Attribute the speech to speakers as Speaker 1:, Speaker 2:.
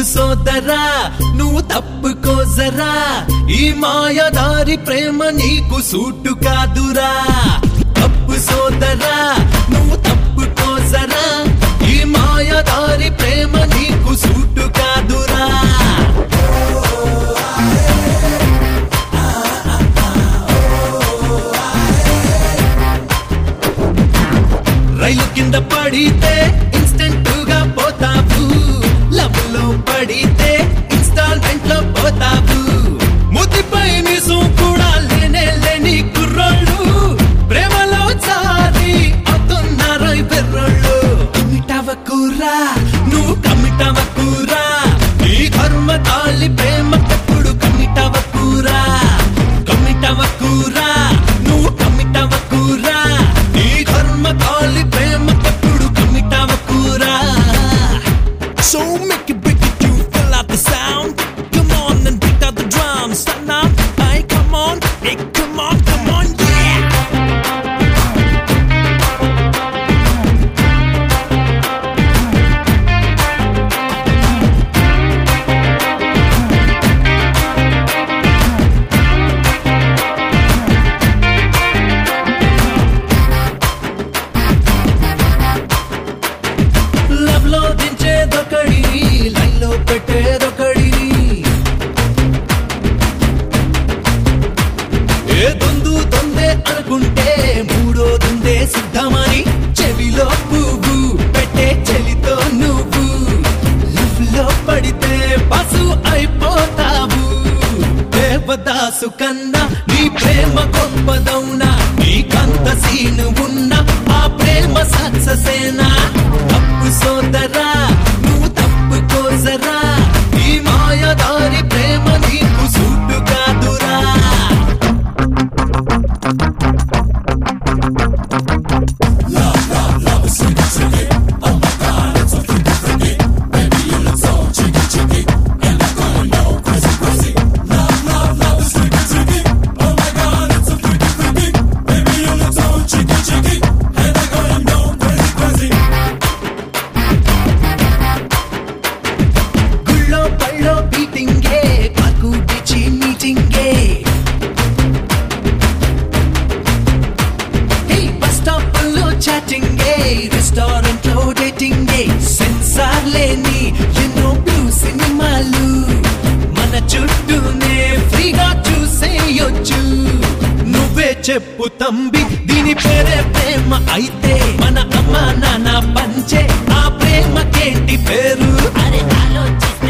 Speaker 1: సోదరా నువ్వు తప్పుకోజరా ఈ మాయదారి ప్రేమ నీకు సూటు కాదురా తప్పు సోదరా నువ్వు తప్పుకోజరా ఈ మాయదారి ప్రేమ నీకు సూటు కాదురా రైలు కింద పడితే ఇన్స్టెంట్ గా పోతావు లవ్ లో పడితే ఇన్స్టాల్మెంట్ లో పోతావు ముద్దిపై నిజం కూడా లేనే లేని కుర్రోళ్ళు ప్రేమలో చారి అవుతున్నారు ఈ బెర్రోళ్ళు కమిటవ కూరా నువ్వు కమిటవ కూరా ఈ కర్మ తాళి ప్రేమ తప్పుడు కమిటవ కూరా కమిటవ కూరా నువ్వు కమిటవ కూరా ఈ కర్మ తాళి ప్రేమ తప్పుడు కమిటవ కూరా
Speaker 2: So make it break it, you fill out the sound. Come on and beat out the drums. Stand up, hey, come on, hey, come on, come on, yeah.
Speaker 1: Love లో దించేదొకడి లైన్ లో పెట్టేదొకడి ఏ దొందు దొందే అనుకుంటే మూడో దొందే సిద్ధమని చెవిలో పువ్వు పెట్టే చెలితో నువ్వు లవ్ లో పడితే పశు అయిపోతావు దేవదాసు కన్నా నీ ప్రేమ గొప్పదౌనా నీకంత సీను ఉన్నా ఆ ప్రేమ సక్ససేనా తప్పు సోదరా నువ్వు తప్పు కోసరా ఈ మాయదారి ప్రేమ నీకు సూటు కాదురా గుళ్ళో పళ్ళో బీటింగే కాకు పిచ్చి మీటింగే హే బస్ స్టాప్ లో చాటింగే రెస్టారెంట్ లో డేటింగే సెన్సార్ లేని ఎన్నో బ్లూ సినిమాలు మన చుట్టూనే ఫ్రీగా చూసేయొచ్చు నువ్వే చెప్పు తంబి దీని పేరే ప్రేమ అయితే మన అమ్మ నాన్న పంచే ఆ ప్రేమకేంటి పేరు
Speaker 3: అరే ఆలోచిస్తే